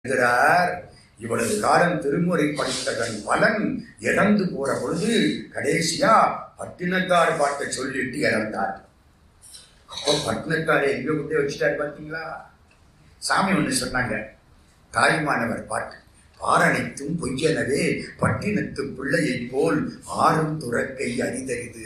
என்கிறார் இவ்வளவு காலம் திருமுறை படித்ததன் பலன் இறந்து போற பொழுது கடைசியா பட்டினத்தார் பாட்டை சொல்லிட்டு இறந்தார் அப்போ பட்டினத்தாரை எங்க கொண்டு வச்சுட்டாரு பாத்தீங்களா சாமி ஒண்ணு சொன்னாங்க தாய்மானவர் பாட்டு பாரணைத்தும் பொய்யனவே பட்டினத்து பிள்ளையைப் போல் ஆறும் துறக்கை அரிதறிது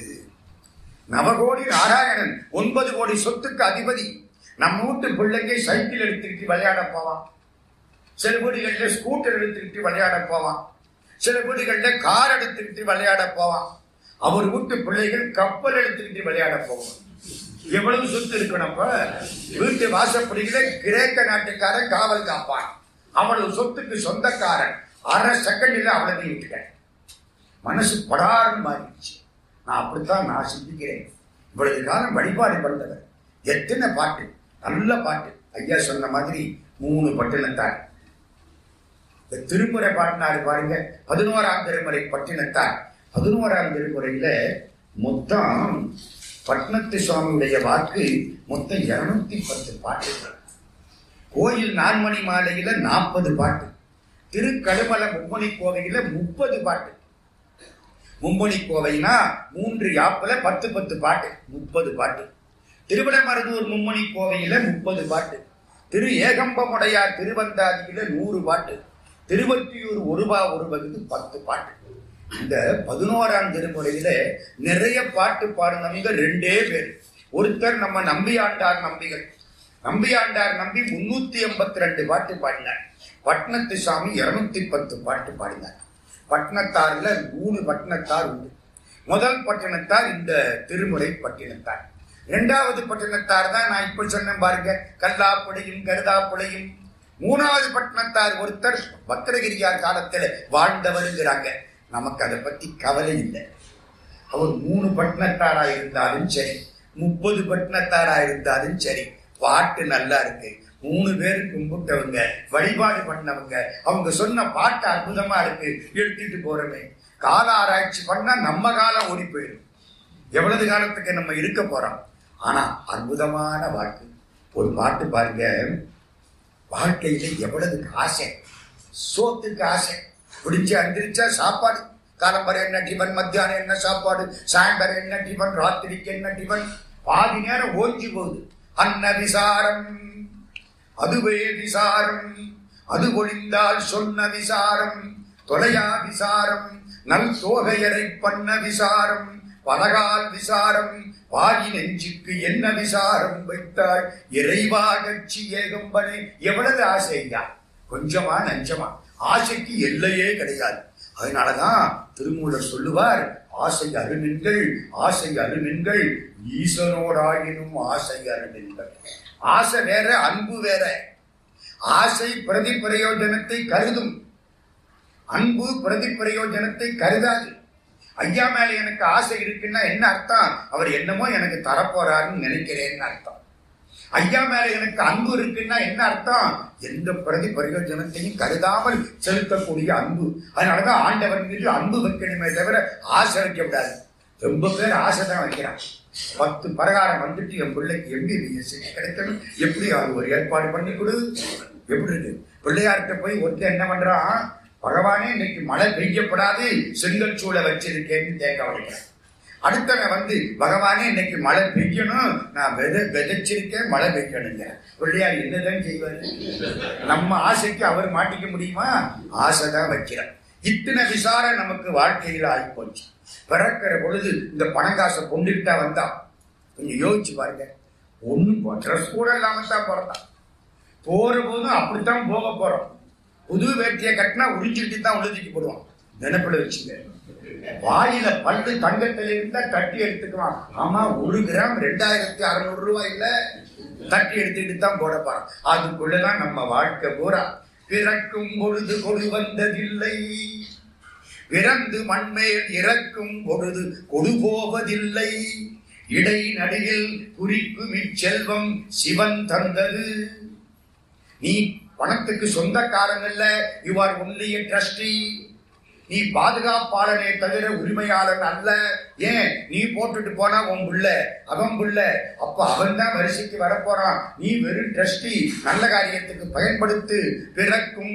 நவகோடி நாராயணன் ஒன்பது கோடி சொத்துக்கு அதிபதி நம்ம வீட்டு பிள்ளைங்க சைக்கிள் எடுத்துக்கிட்டு விளையாட போவான் சில வீடுகளில் ஸ்கூட்டர் எடுத்துக்கிட்டு விளையாட போவான் சில வீடுகளில் கார் எடுத்துக்கிட்டு விளையாட போவான் அவர் வீட்டு பிள்ளைகள் கப்பல் எடுத்துக்கிட்டு விளையாட போவான் எவ்வளவு சொத்து இருக்கணும்ப்ப வீட்டு வாசப்படியில கிரேக்க நாட்டுக்காரன் காவல் காப்பான் அவ்வளவு சொத்துக்கு சொந்தக்காரன் அரை செகண்ட்ல அவ்வளவு விட்டுட்டேன் மனசு படாரம் மாறிடுச்சு நான் அப்படித்தான் நான் சிந்திக்கிறேன் இவ்வளவு காலம் வழிபாடு பண்ணவர் எத்தனை பாட்டு நல்ல பாட்டு ஐயா சொன்ன மாதிரி மூணு பட்டினத்தார் இந்த திருமுறை பாடினாரு பாருங்க பதினோராம் திருமுறை பட்டினத்தார் பதினோராம் திருமுறையில மொத்தம் பட்னத்து சுவாமியுடைய வாக்கு மொத்தம் இருநூத்தி பத்து பாட்டுகள் கோயில் நான்மணி மாலையில நாற்பது பாட்டு திருக்கடுமல மும்மணி கோவையில முப்பது பாட்டு மும்மணி கோவைனா மூன்று யாப்புல பத்து பத்து பாட்டு முப்பது பாட்டு திருவிடமருதூர் மும்மணி கோவையில முப்பது பாட்டு திரு ஏகம்பமுடையார் திருவந்தாதியில நூறு பாட்டு திருவற்றியூர் ஒருபா ஒரு பகுதி பத்து பாட்டு இந்த பதினோராம் திருமுறையில நிறைய பாட்டு பாடினவங்க ரெண்டே பேர் ஒருத்தர் நம்ம நம்பியாண்டார் நம்பிகள் நம்பியாண்டார் நம்பி முன்னூத்தி எண்பத்தி ரெண்டு பாட்டு பாடினார் பட்னத்து சாமி இருநூத்தி பத்து பாட்டு பாடினார் பட்டினத்தார்ல மூணு பட்டினத்தார் உண்டு முதல் பட்டினத்தார் இந்த திருமுறை பட்டினத்தார் இரண்டாவது பட்டினத்தார் தான் நான் இப்ப சொன்னேன் பாருங்க கல்லாப்புடையும் கருதாப்புடையும் மூணாவது பட்டினத்தார் ஒருத்தர் பத்திரகிரியார் காலத்துல வாழ்ந்தவருங்கிறாங்க நமக்கு அதை பத்தி கவலை இல்லை அவர் மூணு பட்டினத்தாரா இருந்தாலும் சரி முப்பது பட்டினத்தாரா இருந்தாலும் சரி பாட்டு நல்லா இருக்கு மூணு பேரு கும்பிட்டவங்க வழிபாடு பண்ணவங்க அவங்க சொன்ன பாட்டு அற்புதமா இருக்கு எடுத்துட்டு போறோமே கால ஆராய்ச்சி பண்ணா நம்ம காலம் ஓடி போயிடும் எவ்வளவு காலத்துக்கு நம்ம இருக்க போறோம் ஆனா அற்புதமான வாழ்க்கை ஒரு பாட்டு பாருங்க வாழ்க்கையில எவ்வளவு ஆசை சோத்துக்கு ஆசை பிடிச்சு அந்திரிச்சா சாப்பாடு காலம்பரை என்ன டிஃபன் மத்தியானம் என்ன சாப்பாடு சாயந்தரம் என்ன டிஃபன் ராத்திரிக்கு என்ன டிஃபன் பாதி நேரம் ஓஞ்சி போகுது அன்ன விசாரம் அதுவே விசாரம் அது ஒழிந்தால் சொன்ன விசாரம் தொலையா விசாரம் நல் தோகையரை பண்ண விசாரம் பலகால் விசாரம் பாதி நெஞ்சுக்கு என்ன விசாரம் வைத்தாய் இறைவா கட்சி ஏகம்பனே எவ்வளவு ஆசையா கொஞ்சமா நஞ்சமா ஆசைக்கு எல்லையே கிடையாது அதனாலதான் திருமூலர் சொல்லுவார் ஆசை அருமின்கள் ஆசை அருமின்கள் ஈசனோடாயினும் ஆசை அருமின்கள் ஆசை வேற அன்பு வேற ஆசை பிரதி பிரயோஜனத்தை கருதும் அன்பு பிரதி பிரயோஜனத்தை கருதாது ஐயா மேல எனக்கு ஆசை இருக்குன்னா என்ன அர்த்தம் அவர் என்னமோ எனக்கு தரப்போறாருன்னு நினைக்கிறேன்னு அர்த்தம் ஐயா மேல எனக்கு அன்பு இருக்குன்னா என்ன அர்த்தம் எந்த பிரதி பிரயோஜனத்தையும் கருதாமல் செலுத்தக்கூடிய அன்பு அதனாலதான் ஆண்டவன் மீது அன்பு வைக்கணுமே தவிர ஆசை வைக்க கூடாது ரொம்ப பேர் ஆசை தான் வைக்கிறான் பத்து பிரகாரம் வந்துட்டு என் பிள்ளைக்கு எம்பிபிஎஸ் கிடைக்கணும் எப்படி அது ஒரு ஏற்பாடு பண்ணி கொடு எப்படி இருக்கு பிள்ளையார்கிட்ட போய் ஒருத்தர் என்ன பண்றான் பகவானே இன்னைக்கு மழை பெய்யப்படாது செங்கல் சூளை வச்சிருக்கேன்னு தேங்க வரைக்கிறேன் அடுத்தவன் வந்து பகவானே இன்னைக்கு மழை பெய்யணும் நான் விதை விதைச்சிருக்கேன் மழை பெய்யணுங்க பிள்ளையார் என்னதான் செய்வாரு நம்ம ஆசைக்கு அவர் மாட்டிக்க முடியுமா ஆசை தான் வைக்கிறார் இத்தனை விசாரம் நமக்கு வாழ்க்கையில் ஆகிப்போச்சு பிறக்கிற பொழுது இந்த பணங்காசை கொண்டுகிட்டா வந்தா கொஞ்சம் யோசிச்சு பாருங்க ஒன்றும் ட்ரெஸ் கூட இல்லாம தான் பிறந்தான் போற போதும் அப்படித்தான் போக போறோம் புது வேட்டியை கட்டினா உறிஞ்சிட்டு தான் உழுதிக்கு போடுவான் நினைப்புல வச்சுங்க வாயில பல்லு தங்கத்துல இருந்தா தட்டி எடுத்துக்குவான் ஆமா ஒரு கிராம் ரெண்டாயிரத்தி அறுநூறு ரூபாய் இல்ல தட்டி எடுத்துக்கிட்டு தான் போட போறான் அதுக்குள்ளதான் நம்ம வாழ்க்கை பூரா பிறக்கும் பொழுது கொடு வந்ததில்லை பிறந்து மண்மேல் இறக்கும் பொழுது கொடு போவதில்லை இடை நடுவில் குறிக்கும் இச்செல்வம் சிவன் தந்தது நீ பணத்துக்கு சொந்தக்காரன் இல்ல யூ ஆர் ஒன்லி ட்ரஸ்டி நீ பாதுகாப்பாளனே தவிர உரிமையாளன் அல்ல ஏன் நீ போட்டுட்டு போனா உன் புள்ள அவன் புள்ள அப்ப அவன் தான் வரிசைக்கு வரப்போறான் நீ வெறும் ட்ரஸ்டி நல்ல காரியத்துக்கு பயன்படுத்து பிறக்கும்